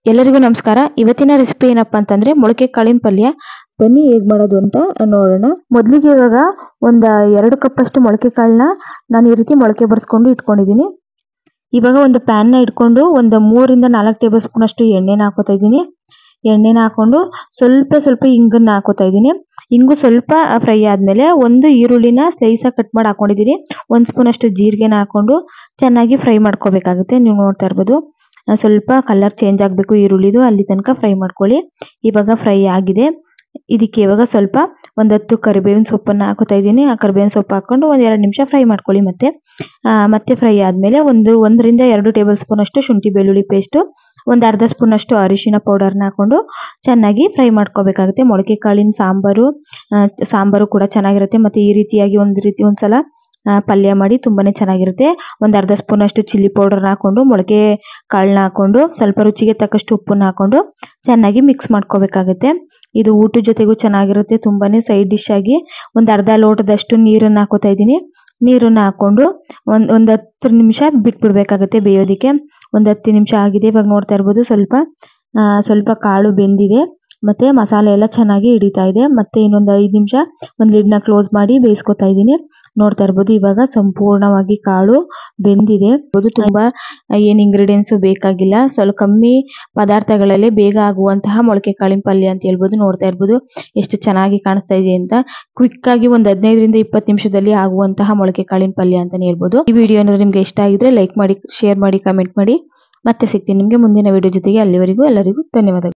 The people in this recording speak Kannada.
ಎಲ್ಲರಿಗೂ ನಮಸ್ಕಾರ ಇವತ್ತಿನ ರೆಸಿಪಿ ಏನಪ್ಪಾ ಅಂತಂದ್ರೆ ಮೊಳಕೆ ಕಾಳಿನ ಪಲ್ಯ ಬನ್ನಿ ಹೇಗ್ ಮಾಡೋದು ಅಂತ ನೋಡೋಣ ಮೊದಲಿಗೆ ಇವಾಗ ಒಂದ ಎರಡು ಕಪ್ ಅಷ್ಟು ಮೊಳಕೆ ಕಾಳನ್ನ ನಾನು ಈ ರೀತಿ ಮೊಳಕೆ ಬರ್ಸ್ಕೊಂಡು ಇಟ್ಕೊಂಡಿದ್ದೀನಿ ಇವಾಗ ಒಂದು ಪ್ಯಾನ್ ನ ಇಟ್ಕೊಂಡು ಒಂದು ಮೂರಿಂದ ನಾಲ್ಕು ಟೇಬಲ್ ಸ್ಪೂನ್ ಅಷ್ಟು ಎಣ್ಣೆನ ಹಾಕೋತಾ ಇದ್ದೀನಿ ಎಣ್ಣೆನ ಹಾಕೊಂಡು ಸ್ವಲ್ಪ ಸ್ವಲ್ಪ ಇಂಗನ್ನ ಹಾಕೋತಾ ಇದ್ದೀನಿ ಇಂಗು ಸ್ವಲ್ಪ ಫ್ರೈ ಆದ್ಮೇಲೆ ಒಂದು ಈರುಳ್ಳಿನ ಸ್ಲೈಸ್ ಆಗಿ ಕಟ್ ಮಾಡಿ ಹಾಕೊಂಡಿದ್ದೀನಿ ಒಂದ್ ಸ್ಪೂನ್ ಅಷ್ಟು ಜೀರಿಗೆನ ಹಾಕೊಂಡು ಚೆನ್ನಾಗಿ ಫ್ರೈ ಮಾಡ್ಕೋಬೇಕಾಗುತ್ತೆ ನೀವು ನೋಡ್ತಾ ಇರ್ಬೋದು ಆ, ಸ್ವಲ್ಪ ಕಲರ್ ಚೇಂಜ್ ಆಗಬೇಕು ಈರುಳ್ಳಿದು ಅಲ್ಲಿ ತನಕ ಫ್ರೈ ಮಾಡ್ಕೊಳ್ಳಿ ಇವಾಗ ಫ್ರೈ ಆಗಿದೆ ಇದಕ್ಕೆ ಇವಾಗ ಸ್ವಲ್ಪ ಒಂದ್ ಹತ್ತು ಕರಿಬೇವಿನ ಸೊಪ್ಪನ್ನ ಹಾಕೋತಾ ಇದ್ದೀನಿ ಆ ಕರಿಬೇವಿನ ಸೊಪ್ಪು ಹಾಕೊಂಡು ಒಂದ್ ಎರಡು ನಿಮಿಷ ಫ್ರೈ ಮಾಡ್ಕೊಳ್ಳಿ ಮತ್ತೆ ಆ, ಮತ್ತೆ ಫ್ರೈ ಆದ್ಮೇಲೆ ಒಂದು ಒಂದರಿಂದ ಎರಡು ಟೇಬಲ್ ಸ್ಪೂನ್ ಅಷ್ಟು ಶುಂಠಿ ಬೆಳ್ಳುಳ್ಳಿ ಪೇಸ್ಟ್ ಒಂದ್ ಅರ್ಧ ಸ್ಪೂನ್ ಅಷ್ಟು ಅರಿಶಿನ ಪೌಡರ್ನ ಹಾಕೊಂಡು ಚೆನ್ನಾಗಿ ಫ್ರೈ ಮಾಡ್ಕೋಬೇಕಾಗುತ್ತೆ ಮೊಳಕೆ ಕಾಳಿನ ಸಾಂಬಾರು ಆ, ಸಾಂಬಾರು ಕೂಡ ಚೆನ್ನಾಗಿರುತ್ತೆ ಮತ್ತೆ ಈ ರೀತಿಯಾಗಿ ಒಂದ್ ರೀತಿ ಒಂದ್ಸಲ ಆ, ಪಲ್ಯ ಮಾಡಿ ತುಂಬಾನೇ ಚೆನ್ನಾಗಿರುತ್ತೆ ಒಂದ್ ಅರ್ಧ ಸ್ಪೂನ್ ಅಷ್ಟು ಚಿಲ್ಲಿ ಪೌಡರ್ನ ಹಾಕೊಂಡು ಮೊಳಕೆ ಕಾಳನ್ನ ಹಾಕೊಂಡು ಸ್ವಲ್ಪ ರುಚಿಗೆ ತಕ್ಕಷ್ಟು ಉಪ್ಪನ್ನ ಹಾಕೊಂಡು ಚೆನ್ನಾಗಿ ಮಿಕ್ಸ್ ಮಾಡ್ಕೋಬೇಕಾಗುತ್ತೆ ಇದು ಊಟದ ಜೊತೆಗೂ ಚೆನ್ನಾಗಿರುತ್ತೆ ತುಂಬಾನೇ ಸೈಡ್ ಡಿಶ್ ಆಗಿ ಒಂದ್ ಅರ್ಧ ಲೋಟದಷ್ಟು ನೀರನ್ನ ಹಾಕೋತಾ ಇದ್ದೀನಿ ನೀರನ್ನ ಹಾಕೊಂಡು ಒಂದ್ ಒಂದ್ ಹತ್ತು ನಿಮಿಷ ಬಿಟ್ಬಿಡ್ಬೇಕಾಗುತ್ತೆ ಬೇಯೋದಿಕ್ಕೆ ಒಂದ್ ಹತ್ತು ನಿಮಿಷ ಆಗಿದೆ ಇವಾಗ ನೋಡ್ತಾ ಇರ್ಬೋದು ಸ್ವಲ್ಪ ಆ, ಸ್ವಲ್ಪ ಕಾಳು ಬೆಂದಿದೆ ಮತ್ತೆ ಮಸಾಲೆ ಎಲ್ಲ ಚೆನ್ನಾಗಿ ಹಿಡಿತಾ ಇದೆ ಮತ್ತೆ ಇನ್ನೊಂದ್ ಐದ್ ನಿಮಿಷ ಒಂದ್ ಲಿಡ್ನ ಕ್ಲೋಸ್ ಮಾಡಿ ಬೇಯಿಸ್ಕೊತಾ ಇದ್ದೀನಿ ನೋಡ್ತಾ ಇರ್ಬೋದು ಇವಾಗ ಸಂಪೂರ್ಣವಾಗಿ ಕಾಳು ಬೆಂದಿದೆ ಅದು ತುಂಬಾ ಏನ್ ಇಂಗ್ರೀಡಿಯೆಂಟ್ಸ್ ಬೇಕಾಗಿಲ್ಲ ಸ್ವಲ್ಪ ಕಮ್ಮಿ ಪದಾರ್ಥಗಳಲ್ಲೇ ಬೇಗ ಆಗುವಂತಹ ಮೊಳಕೆ ಕಾಳಿನ ಪಲ್ಯ ಅಂತ ಹೇಳ್ಬೋದು ನೋಡ್ತಾ ಇರ್ಬೋದು ಎಷ್ಟು ಚೆನ್ನಾಗಿ ಕಾಣಿಸ್ತಾ ಇದೆ ಅಂತ ಕ್ವಿಕ್ ಆಗಿ ಒಂದ್ ಹದಿನೈದರಿಂದ ಇಪ್ಪತ್ತು ನಿಮಿಷದಲ್ಲಿ ಆಗುವಂತಹ ಮೊಳಕೆ ಕಾಳಿನ ಪಲ್ಯ ಅಂತಾನೆ ಹೇಳ್ಬೋದು ಈ ವಿಡಿಯೋ ಏನಾದ್ರು ನಿಮ್ಗೆ ಇಷ್ಟ ಆಗಿದ್ರೆ ಲೈಕ್ ಮಾಡಿ ಶೇರ್ ಮಾಡಿ ಕಮೆಂಟ್ ಮಾಡಿ ಮತ್ತೆ ಸಿಗ್ತೀನಿ ನಿಮ್ಗೆ ಮುಂದಿನ ವಿಡಿಯೋ ಜೊತೆಗೆ ಅಲ್ಲಿವರೆಗೂ ಎಲ್ಲರಿಗೂ ಧನ್ಯವಾದಗಳು